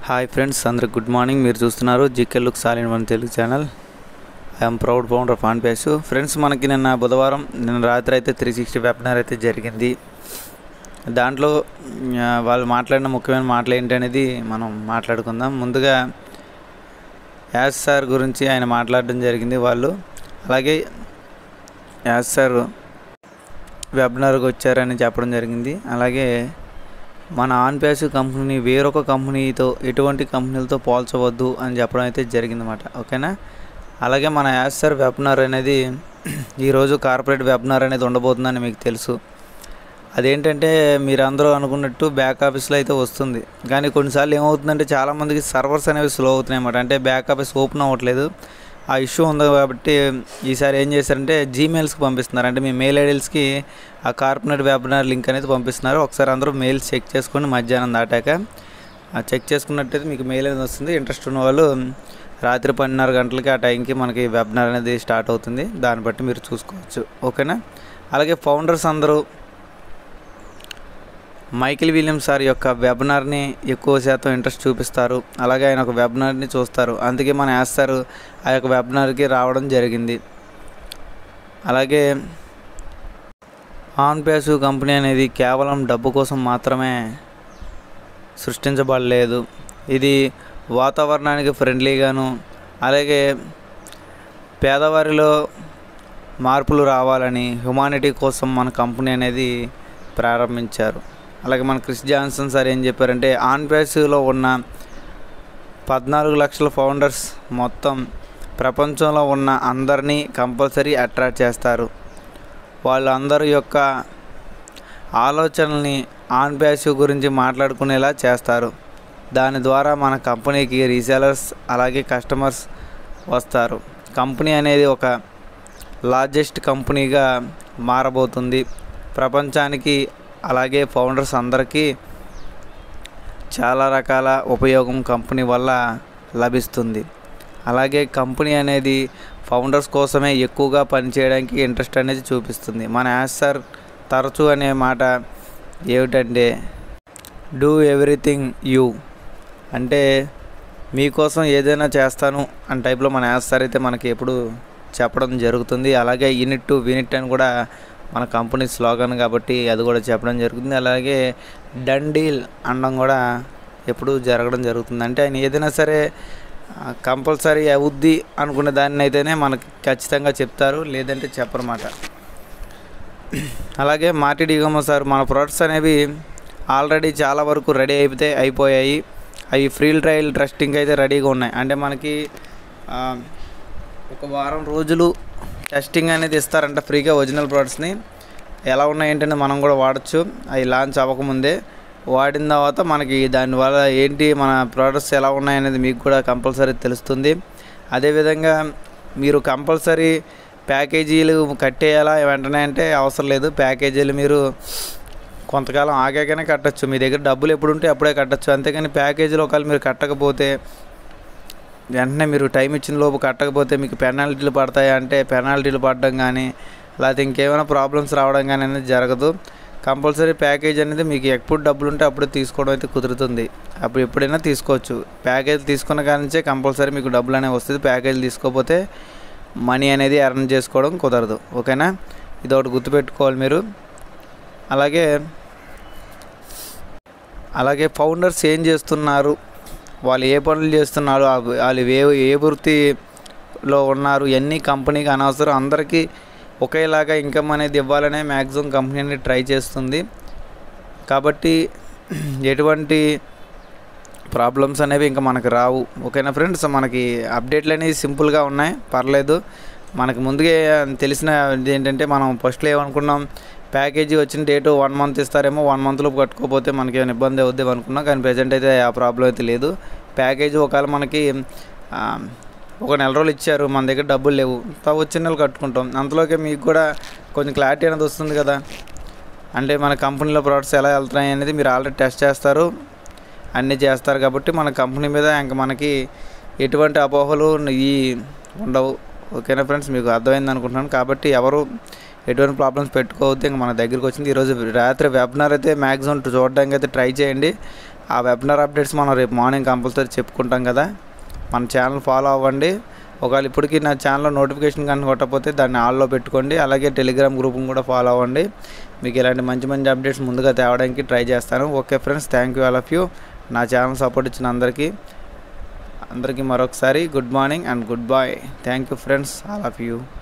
hi friends అందరికి good morning మీరు చూస్తున్నారు జికెల్ look salon one Telugu channel I'm proud founder of ఆన్ పేసు ఫ్రెండ్స్ మనకి నిన్న బుధవారం నిన్న రాత్రి అయితే త్రీ సిక్స్టీ వెబినార్ అయితే జరిగింది దాంట్లో ఆ, వాళ్ళు మాట్లాడిన ముఖ్యమైన మాటలు ఏంటి అనేది మనం మాట్లాడుకుందాం ముందుగా యాస్ సార్ గురించి ఆయన మాట్లాడడం జరిగింది వాళ్ళు అలాగే యాస్ సార్ వెబినార్కి వచ్చారని చెప్పడం జరిగింది అలాగే మన ఆన్ ప్యాసివ్ కంపెనీ వేరొక కంపెనీతో ఎటువంటి కంపెనీలతో పోల్చవద్దు అని చెప్పడం అయితే జరిగిందన్నమాట ఓకేనా అలాగే మన యాసర్ వెబినార్ అనేది ఈరోజు కార్పొరేట్ వెబినార్ అనేది ఉండబోతుందని మీకు తెలుసు అదేంటంటే మీరు అందరూ అనుకున్నట్టు బ్యాక్ ఆఫీస్లో అయితే వస్తుంది కానీ కొన్నిసార్లు ఏమవుతుందంటే చాలామందికి సర్వర్స్ అనేవి స్లో అవుతున్నాయి అన్నమాట అంటే బ్యాక్ ఆఫీస్ ఓపెన్ అవ్వట్లేదు ఆ ఇష్యూ ఉంది కాబట్టి ఈసారి ఏం చేశారంటే జీమెయిల్స్కి పంపిస్తున్నారు అంటే మీ మెయిల్ ఐడీస్కి ఆ కార్పొరేట్ వెబినార్ లింక్ అనేది పంపిస్తున్నారు ఒకసారి అందరూ మెయిల్స్ చెక్ చేసుకోండి మధ్యాహ్నం దాటాక ఆ చెక్ చేసుకున్నట్టయితే మీకు మెయిల్ అనేది వస్తుంది ఇంట్రెస్ట్ ఉన్న వాళ్ళు రాత్రి పన్నెండున్నర గంటలకి ఆ టైంకి మనకి వెబినార్ అనేది స్టార్ట్ అవుతుంది దాన్ని బట్టి మీరు చూసుకోవచ్చు ఓకేనా అలాగే ఫౌండర్స్ అందరూ మైకిల్ విలియమ్స్ సార్ యొక్క వెబినార్ని ఎక్కువ శాతం ఇంట్రెస్ట్ చూపిస్తారు అలాగే ఆయన ఒక వెబినార్ని చూస్తారు అందుకే మన యాస్తారు ఆ యొక్క వెబినార్కి రావడం జరిగింది అలాగే ఆన్ పేసివ్ కంపెనీ అనేది కేవలం డబ్బు కోసం మాత్రమే సృష్టించబడలేదు ఇది వాతావరణానికి ఫ్రెండ్లీగాను అలాగే పేదవారిలో మార్పులు రావాలని హ్యుమానిటీ కోసం మన కంపెనీ అనేది ప్రారంభించారు అలాగే మన క్రిస్ జాన్సన్ సార్ ఏం చెప్పారంటే ఆన్ పేసివ్లో ఉన్న పద్నాలుగు లక్షల ఫౌండర్స్ మొత్తం ప్రపంచంలో ఉన్న అందరినీ కంపల్సరీ అట్రాక్ట్ చేస్తారు వాళ్ళందరి యొక్క ఆలోచనల్ని ఆన్ ప్యాసివ్ గురించి మాట్లాడుకునేలా చేస్తారు దాని ద్వారా మన కంపెనీకి రీసేలర్స్ అలాగే కస్టమర్స్ వస్తారు కంపెనీ అనేది ఒక లార్జెస్ట్ కంపెనీగా మారబోతుంది ప్రపంచానికి అలాగే ఫౌండర్స్ అందరికీ చాలా రకాల ఉపయోగం కంపెనీ వల్ల లభిస్తుంది అలాగే కంపెనీ అనేది ఫౌండర్స్ కోసమే ఎక్కువగా పనిచేయడానికి ఇంట్రెస్ట్ అనేది చూపిస్తుంది మన యాసర్ తరచూ అనే మాట ఏమిటంటే డూ ఎవ్రీథింగ్ యూ అంటే మీకోసం ఏదైనా చేస్తాను అనే టైప్లో మన యాసర్ అయితే మనకి ఎప్పుడు చెప్పడం జరుగుతుంది అలాగే యూనిట్ టు వినిట్ అని కూడా మన కంపెనీ స్లోగన్ కాబట్టి అది కూడా చెప్పడం జరుగుతుంది అలాగే డన్ డీల్ అనడం కూడా ఎప్పుడు జరగడం జరుగుతుంది అంటే ఆయన ఏదైనా సరే కంపల్సరీ అవుద్ది అనుకునే దాన్ని అయితేనే మనకి ఖచ్చితంగా చెప్తారు లేదంటే చెప్పరన్నమాట అలాగే మార్టి డిగమో సార్ మన ప్రొడక్ట్స్ అనేవి ఆల్రెడీ చాలా వరకు రెడీ అయిపోతే అయిపోయాయి అవి ఫ్రీ ట్రయల్ టెస్టింగ్ అయితే రెడీగా ఉన్నాయి అంటే మనకి ఆ, ఒక వారం రోజులు టెస్టింగ్ అనేది ఇస్తారంట ఫ్రీగా ఒరిజినల్ ప్రోడక్ట్స్ని ఎలా ఉన్నాయి ఏంటంటే మనం కూడా వాడచ్చు అవి లాంచ్ అవ్వకముందే వాడిన తర్వాత మనకి దానివల్ల ఏంటి మన ప్రోడక్ట్స్ ఎలా ఉన్నాయనేది మీకు కూడా కంపల్సరీ తెలుస్తుంది అదేవిధంగా మీరు కంపల్సరీ ప్యాకేజీలు కట్టేయాలా వెంటనే అంటే అవసరం లేదు ప్యాకేజీలు మీరు కొంతకాలం ఆగాకనే కట్టచ్చు మీ దగ్గర డబ్బులు ఎప్పుడు ఉంటే అప్పుడే కట్టచ్చు అంతేకాని ప్యాకేజీలు ఒకవేళ మీరు కట్టకపోతే వెంటనే మీరు టైం ఇచ్చిన లోపు కట్టకపోతే మీకు పెనాల్టీలు పడతాయి అంటే పెనాల్టీలు పడడం కానీ లేకపోతే ఇంకేమైనా ప్రాబ్లమ్స్ రావడం కానీ అనేది జరగదు కంపల్సరీ ప్యాకేజ్ అనేది మీకు ఎప్పుడు డబ్బులు ఉంటే అప్పుడు తీసుకోవడం అయితే కుదురుతుంది అప్పుడు ఎప్పుడైనా తీసుకోవచ్చు ప్యాకేజ్ తీసుకున్న కానించే కంపల్సరీ మీకు డబ్బులు అనేవి వస్తుంది ప్యాకేజ్ తీసుకోకపోతే మనీ అనేది ఎర్న్ చేసుకోవడం కుదరదు ఓకేనా ఇది ఒకటి గుర్తుపెట్టుకోవాలి మీరు అలాగే అలాగే ఫౌండర్స్ ఏం చేస్తున్నారు వాళ్ళు ఏ పనులు చేస్తున్నారు ఆ- వాళ్ళు ఏ ఏ వృత్తిలో ఉన్నారు ఎన్ని కంపెనీకి అనవసరం అందరికీ ఒకేలాగా ఇన్కమ్ అనేది ఇవ్వాలనే మ్యాక్సిమం కంపెనీ అనేది ట్రై చేస్తుంది కాబట్టి ఎటువంటి ప్రాబ్లమ్స్ అనేవి ఇంకా మనకు రావు ఓకేనా ఫ్రెండ్స్ మనకి అప్డేట్లు అనేవి సింపుల్గా ఉన్నాయి పర్లేదు మనకు ముందుగా తెలిసిన ఏంటంటే మనం ఫస్ట్లో ఏమనుకున్నాం ప్యాకేజీ వచ్చిన డేటు వన్ మంత్ ఇస్తారేమో వన్ మంత్లో కట్టుకోకపోతే మనకి ఏమైనా ఇబ్బంది అవుద్ది అనుకున్నాం కానీ ప్రజెంట్ అయితే ఆ ప్రాబ్లం అయితే లేదు ప్యాకేజీ ఒకవేళ మనకి ఆ, ఒక నెల రోజులు ఇచ్చారు మన దగ్గర డబ్బులు లేవు తా వచ్చిన నెలలు కట్టుకుంటాం అంతలోకే మీకు కూడా కొంచెం క్లారిటీ అనేది వస్తుంది కదా అంటే మన కంపెనీలో ప్రోడక్ట్స్ ఎలా వెళ్తున్నాయి అనేది మీరు ఆల్రెడీ టెస్ట్ చేస్తారు అన్నీ చేస్తారు కాబట్టి మన కంపెనీ మీద ఇంకా మనకి ఎటువంటి అపోహలు ఈ ఉండవు ఓకేనా ఫ్రెండ్స్ మీకు అర్థమైంది అనుకుంటున్నాను కాబట్టి ఎవరు ఎటువంటి ప్రాబ్లమ్స్ పెట్టుకోవద్దు ఇంకా మన దగ్గరికి వచ్చింది ఈరోజు రాత్రి వెబినార్ అయితే మ్యాక్సిమం చూడడానికి అయితే ట్రై చేయండి ఆ వెబినార్ అప్డేట్స్ మనం రేపు మార్నింగ్ కంపల్సరీ చెప్పుకుంటాం కదా మన ఛానల్ ఫాలో అవ్వండి ఒకవేళ ఇప్పటికీ నా ఛానల్లో నోటిఫికేషన్ కానీ కొట్టకపోతే దాన్ని ఆల్లో పెట్టుకోండి అలాగే టెలిగ్రామ్ గ్రూప్ని కూడా ఫాలో అవ్వండి మీకు ఇలాంటి మంచి మంచి అప్డేట్స్ ముందుగా తేవడానికి ట్రై చేస్తాను okay friends thank you all of you నా ఛానల్ సపోర్ట్ ఇచ్చిన అందరికీ అందరికీ మరొకసారి good morning and good bye thank you friends all of you